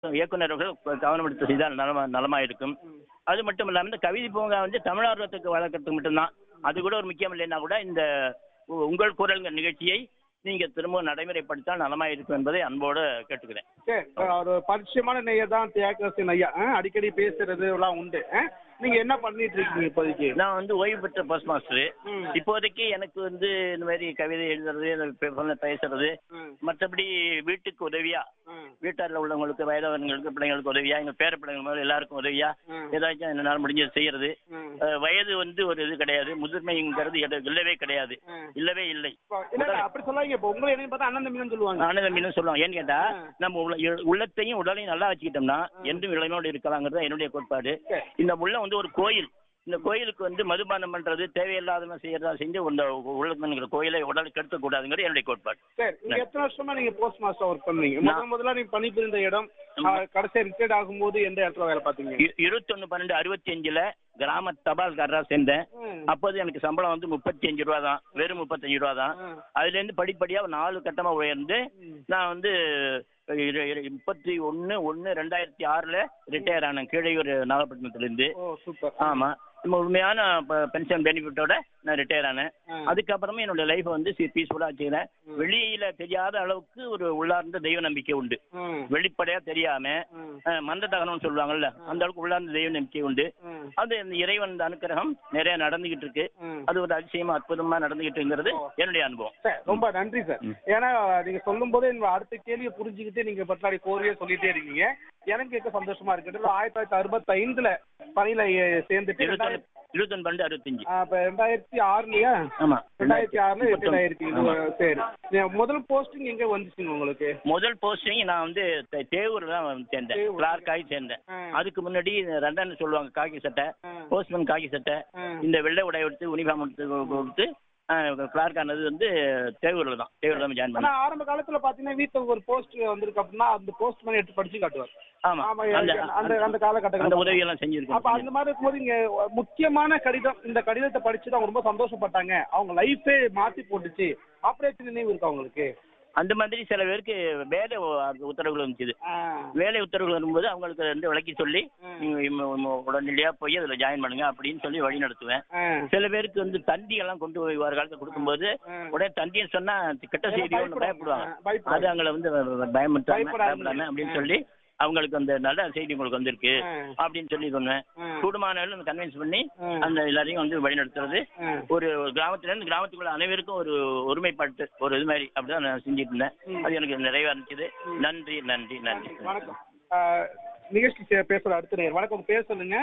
இயக்குநர்கள் கவனம் எடுத்து செய்தால் நலமா நலமா இருக்கும் அது மட்டும் இல்லாம இந்த கவிதை பூங்கா வந்து தமிழார்வத்துக்கு வளர்க்கறதுக்கு மட்டும்தான் அது கூட ஒரு முக்கியம் இல்லைன்னா கூட இந்த உ- உங்கள் குரல்கள் நிகழ்ச்சியை நீங்க திரும்ப நடைமுறைப்படுத்தால் நலமா இருக்கும் என்பதை அன்போடு கேட்டுக்கிறேன் சரி ஒரு பரிச்சயமான நெய்யர் தான் தியாகராசன் ஐயா ஆ, அடிக்கடி பேசுறது எல்லாம் உண்டு ஆ? நீங்க என்ன பண்ணிட்டு இருக்கீங்க இப்போதைக்கு நான் வந்து ஓய்வு பெற்ற போஸ்ட் மாஸ்டர் ம். இப்போதைக்கு எனக்கு வந்து இந்த மாதிரி கவிதை எழுதுறது இந்த பேப்பர்ல பேசுறது ம். மற்றபடி வீட்டுக்கு உதவியா ம். வீட்டாரில் உள்ளவங்களுக்கு வயதானவங்களுக்கு பிள்ளைங்களுக்கு உதவியா எங்க பேர பிள்ளைங்க மேல எல்லாருக்கும் உதவியா ம். ஏதாச்சும் என்னால் முடிஞ்சது செய்யறது ம். அஹ், வயது வந்து ஒரு இது கிடையாது முதிர்மைங்கிறது எது- இல்லவே கிடையாது ம். இல்லவே இல்லை இப்போ இல்ல இல்ல, அப்படி சொல்லாதீங்க இப்போ உங்களை என்ன பார்த்தா அண்ணன் தம்பின்னு சொல்லுவாங்க ஆனந்த மீன் சொல்லுவாங்க ஏன்னு கேட்டா ஆ. நம்ம உள்ள- இ- உள்ளத்தையும் உடலையும் நல்லா வச்சுக்கிட்டோம்னா என்றும் இளமையோடு இருக்கலாங்கிறது என்னுடைய கோட்பாடு சரி. இந்த உள்ள வந்து ஒரு கோயில் இந்த கோயிலுக்கு வந்து மதுபானம் பண்றது தேவையில்லாதவங்க செய்யறதா செஞ்சு இந்த உள்ளங்கிற கோயிலை உடலுக்கு கெடுக்க கூடாதுங்கிறது என்னுடைய கோட்பாடு சரி நீங்க எத்தனை வருஷமா நீங்க போஸ்ட் மாஸ்டர் ஒர்க் பண்ணீங்க முதல் முதல்ல நீங்க பணிபுரிந்த இடம் ஆ, கடைசியா ரிட்டையர்ட் ஆகும்போது எந்த இடத்துல வேலை பார்த்தீங்க இ- இருபத்தொன்னு பன்னெண்டு அறுபத்தி அஞ்சுல கிராம தபால்காரரா சேர்ந்தேன் ம். அப்போது எனக்கு சம்பளம் வந்து முப்பத்தி அஞ்சு ரூபா தான் வெறும் முப்பத்தஞ்சு ரூபா தான் ம். அதுல இருந்து படிப்படியா ஒரு நாலு கட்டமா உயர்ந்து நான் வந்து இரு- இரு- முப்பத்தி ஒன்னு ஒன்னு ரெண்டாயிரத்தி ஆறுல ரிட்டையர் ஆனேன் கீழையூர் நாகப்பட்டினத்துல இருந்து ஓ சூப்பர் ஆமா நம்ம உண்மையான பென்ஷன் பெனிஃபிட்டோட நான் ரிட்டையர் ஆனேன் ஆ. அதுக்கப்புறமா என்னோட லைஃப் வந்து பீஸ்ஃபுல்லா வச்சுக்கிறேன் வெளியில தெரியாத அளவுக்கு ஒரு உள்ளார்ந்த தெய்வ நம்பிக்கை உண்டு ம். வெளிப்படையா தெரியாம ம். அஹ், மந்த தகனம்னு சொல்லுவாங்கல்ல அந்த அளவுக்கு உள்ளார்ந்த தெய்வ நம்பிக்கை உண்டு ம். அது இந்த இறைவன் அனுக்கிரகம் நிறைய நடந்துகிட்டு இருக்கு ம். அது ஒரு அதிசயமா அற்புதமா நடந்துகிட்டு இருக்கிறது என்னுடைய அனுபவம் சார் ரொம்ப நன்றி சார் ஏன்னா நீங்க சொல்லும் போதே இந்த அடுத்த கேள்வியை புரிஞ்சுக்கிட்டு நீங்க பத்தாடி கோரியா சொல்லிட்டே இருக்கீங்க எனக்கு கேட்க சந்தோஷமா இருக்கு ஆயிரத்தி தொள்ளாயிரத்தி அறுபத்தி ஐந்துல பணியில எ- சேர்ந்துட்டு இருபத்தொன்னு ரெண்டாயிரத்தி- இருபத்தொன்னு பன்னெண்டு அறுபத்தஞ்சு ஆ, இப்ப ரெண்டாயிரத்தி ஆறுலயா ஆமா ரெண்டாயிரத்தி ஆறுல முப்பத்தொன்னு. எட்டாயிரத்தி ஆமா. சரி நீ முதல் போஸ்டிங் எங்க வந்துச்சுங்க உங்களுக்கு முதல் போஸ்டிங் நான் வந்து தே- தேவூர்ல தான் வந்து சேர்ந்தேன் தேவூர். கிளார்க் ஆகி சேர்ந்தேன் ஆ. அதுக்கு முன்னாடி ரெண்டான்னு சொல்லுவாங்க காக்கி சட்டை ஆ. போஸ்ட்மேன் காக்கி சட்டை ஆ. இந்த வெள்ளை உடை எடுத்து யூனிஃபார்ம் எடுத்து கொ- கொடுத்து கிளார்க் ஆனது வந்து தேவூர்ல தான் தேவூர்ல தான் ஜாயின் ஆனா பண்ணேன் ஆரம்ப காலத்துல பாத்தீங்கன்னா வீட்டுல ஒரு போஸ்ட் வந்திருக்கு அப்படின்னா அந்த போஸ்ட் பண்ணி எடுத்து படிச்சு காட்டுவார் ஆமா ஆமா அந்த அந்த அந்த அந்த காலகட்டத்தில் உதவியெல்லாம் அப்ப செஞ்சிருக்கேன் அந்த மாதிரி இருக்கும்போது இங்க முக்கியமான கடிதம் இந்த கடிதத்தை படிச்சு அவங்க ரொம்ப சந்தோஷப்பட்டாங்க அவங்க லைஃபே மாத்தி போட்டுச்சு அப்படியே நினைவு இருக்கு அவங்களுக்கு அந்த மாதிரி சில பேருக்கு வேலை உ- உத்தரவுகள் வந்துச்சு ஆ. வேலை உத்தரவுகள் வரும்போது அவங்களுக்கு வந்து விளக்கி சொல்லி ம். நீங்க இம்ம- இம்ம உடனடியா போய் அதுல ஜாயின் பண்ணுங்க அப்படின்னு சொல்லி வழி நடத்துவேன் ஆ. சில பேருக்கு வந்து தந்தி எல்லாம் கொண்டு போய் வர காலத்துல கொடுக்கும்போது ஆ. உடனே தந்தின்னு சொன்னா கெட்ட செய்தி ஒன்று பயப்படுவாங்க ஆ, பயப்படுவாங்க. அது அவங்கள வந்து பயமுறுத்தாம பயப்படாதீங்க. பயப்படாம அப்படின்னு சொல்லி அவங்களுக்கு அந்த நல்ல செய்தி உங்களுக்கு வந்திருக்கு ஆ. அப்படின்னு சொல்லி சொன்னேன் ஆ. கூடுமான கன்வின்ஸ் பண்ணி ஆ. அந்த எல்லாரையும் வந்து வழிநடத்துறது ஆ. ஒரு ஒரு கிராமத்துல இருந்து கிராமத்துக்குள்ள அனைவருக்கும் ஒரு ஒருமைப்பாட்டு ஒரு இது மாதிரி அப்படிதான் நான் செஞ்சுட்டு இருந்தேன் அது எனக்கு நிறைவா இருந்துச்சு நன்றி நன்றி நன்றி வணக்கம் ஆ, நிகழ்ச்சி சே- பேசுற அடுத்த நேயர் வணக்கம் உங்க பேர் சொல்லுங்க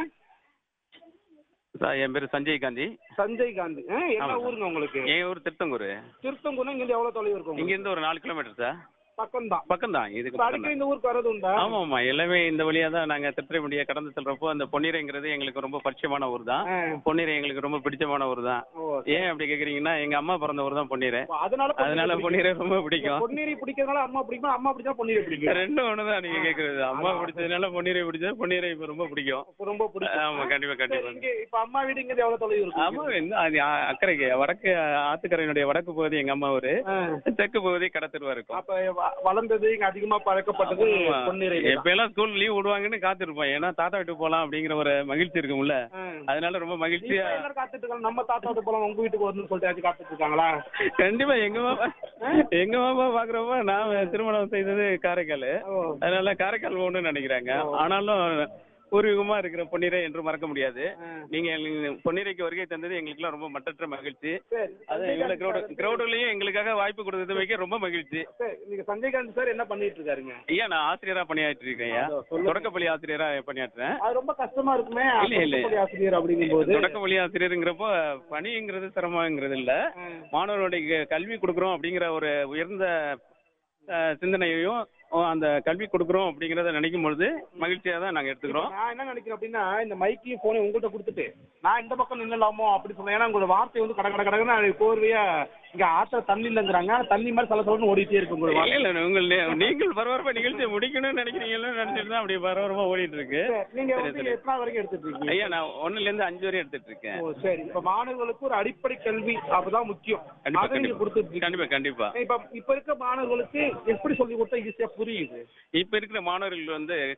சார் என் பேர் சஞ்சய் காந்தி சஞ்சய் காந்தி ஆ, என்ன ஆமா. ஊருங்க உங்களுக்கு என் ஊர் திருத்தங்கூர் திருத்தங்குன்னா இங்க இருந்து எவ்வளவு தொலைவு இருக்கும் இங்க இருந்து ஒரு நாலு கிலோமீட்டர் சார் பக்கம் தான் பக்கம் தான் இதுக்கு இப்ப பக்கம் அடிக்கடி தான் இந்த ஊருக்கு வர்றது உண்டா ஆமா ஆமா எல்லாமே இந்த வழியா தான் நாங்க திருத்துறைமுடியை கடந்து செல்றப்போ அந்த பொன்னிரைங்கிறது எங்களுக்கு ரொம்ப பரிச்சயமான ஊர் தான் ஆ. பொன்னிரை எங்களுக்கு ரொம்ப பிடிச்சமான ஊர் தான் ஓ, ஏன் அப்படி கேக்குறீங்கன்னா எங்க அம்மா பிறந்த ஊர் தான் பொன்னிரை அப்ப அதனால அதனால பொன்னீரை பொன்னிரை ரொம்ப பிடிக்கும். பிடிக்கும் பொன்னீரை பிடிக்கிறதுனால அம்மா பிடிக்கும் அம்மா பிடிச்சா பொன்னீரை பிடிக்கும் ரெண்டும் ஒண்ணுதான் நீங்க கேக்குறது அம்மா பிடிச்சதுனால பொன்னிரை பிடிச்சது பொன்னிரை இப்ப ரொம்ப பிடிக்கும் அப்ப ரொம்ப பிடிக்கும் ஆமா கண்டிப்பா சரி, கண்டிப்பா இங்க இப்ப அம்மா வீடு இங்க எவ்வளவு தொலைவு இருக்கும் ஆமா என்ன அது அ- அக்கறைக்கு வடக்கு ஆத்துக்கரையினுடைய வடக்கு பகுதி எங்க அம்மா ஊரு ஆ. தெற்கு பகுதி கடத்தருவா இருக்கும் அப்ப வ- வளர்ந்தது இங்க அதிகமா பழக்கப்பட்டது ஆமா. பொன்னீரை எப்ப எல்லாம் ஸ்கூல் லீவ் விடுவாங்கன்னு காத்திருப்போம் ஏன்னா தாத்தா வீட்டுக்கு போலாம் அப்படிங்கிற ஒரு மகிழ்ச்சி இருக்கும்ல அதனால ரொம்ப மகிழ்ச்சியா எல்லாரும் காத்துட்டு இருக்காங்க நம்ம தாத்தா வீட்டு போலாம் உங்க வீட்டுக்கு வரணும்னு சொல்லிட்டு காத்துட்டு இருக்காங்களா கண்டிப்பா எங்க மாமா எங்க மாமா பாக்குறப்ப நான் திருமணம் செய்தது காரைக்கால் ஓ. அதனால காரைக்கால் போகணும்னு நினைக்கிறாங்க ஆனாலும் பூர்வீகமா இருக்கிற பொன்னிரை என்று மறக்க முடியாது நீங்க எங்களுக்கு பொன்னிரைக்கு வருகை தந்தது எங்களுக்குலாம் ரொம்ப மட்டற்ற மகிழ்ச்சி சரி அது இவ்வளவு கிரௌடு கிரௌடுலயும் எங்களுக்காக வாய்ப்பு கொடுத்தது வைக்க ரொம்ப மகிழ்ச்சி சரி நீங்க சஞ்சய்காந்த் சார் என்ன பண்ணிட்டு இருக்காருங்க ஐயா நான் ஆசிரியரா பணியாற்றி இருக்கேன் ஐயா தொடக்கப்பள்ளி ஆசிரியரா பணியாற்றுறேன் அது ரொம்ப கஷ்டமா இருக்குமே இல்ல, இல்ல. தொடக்கப்பள்ளி ஆசிரியர் அப்படிங்கும்போது தொடக்க வழி ஆசிரியருங்கிறப்போ பணிங்கிறது சிரமங்கிறது இல்ல மாணவர்களுடைய கல்வி கொடுக்குறோம் அப்படிங்கிற ஒரு உயர்ந்த அஹ், சிந்தனையையும் அஹ், அந்த கல்வி கொடுக்குறோம் அப்படிங்கிறத நினைக்கும் பொழுது மகிழ்ச்சியா தான் நாங்க எடுத்துக்கிறோம் நான் என்ன நினைக்கிறேன் அப்படின்னா இந்த மைக்கையும் போனையும் உங்கள்கிட்ட கொடுத்துட்டு நான் இந்த பக்கம் நின்னலாமோ அப்படி சொன்னேன் ஏன்னா உங்களோட வார்த்தை வந்து கட கட கடன்னு கோர்வையா இங்க ஆத்துல தண்ணி இல்லைங்கிறாங்க ஆனா தண்ணி மாதிரி சல சலன்னு ஓடிட்டே இருக்கு உங்க இல்ல இல்ல உங்கள் நே- நீங்கள் பரபரப்பா நிகழ்ச்சியை முடிக்கணும்னு நினைக்கிறீங்கன்னு நினைச்சிட்டு தான் அப்படி பரபரப்பா ஓடிட்டு இருக்கு நீங்க சரி, வந்து சரி. எத்தனை வரைக்கும் எடுத்துட்டு இருக்கீங்க ஐயா நான் ஒண்ணுல இருந்து அஞ்சு வரையும் எடுத்துட்டு இருக்கேன் ஓ சரி இப்ப மாணவர்களுக்கு ஒரு அடிப்படை கல்வி அப்பதான் முக்கியம் கண்டிப்பா அதை நீங்க கண்டிப்பா கொடுத்துட்டு இருக்கீங்க. கண்டிப்பா கண்டிப்பா இப்ப இப்ப இருக்க மாணவர்களுக்கு எப்படி சொல்லி கொடுத்தா ஈஸியா புரியுது இப்ப இருக்கிற மாணவர்கள் வந்து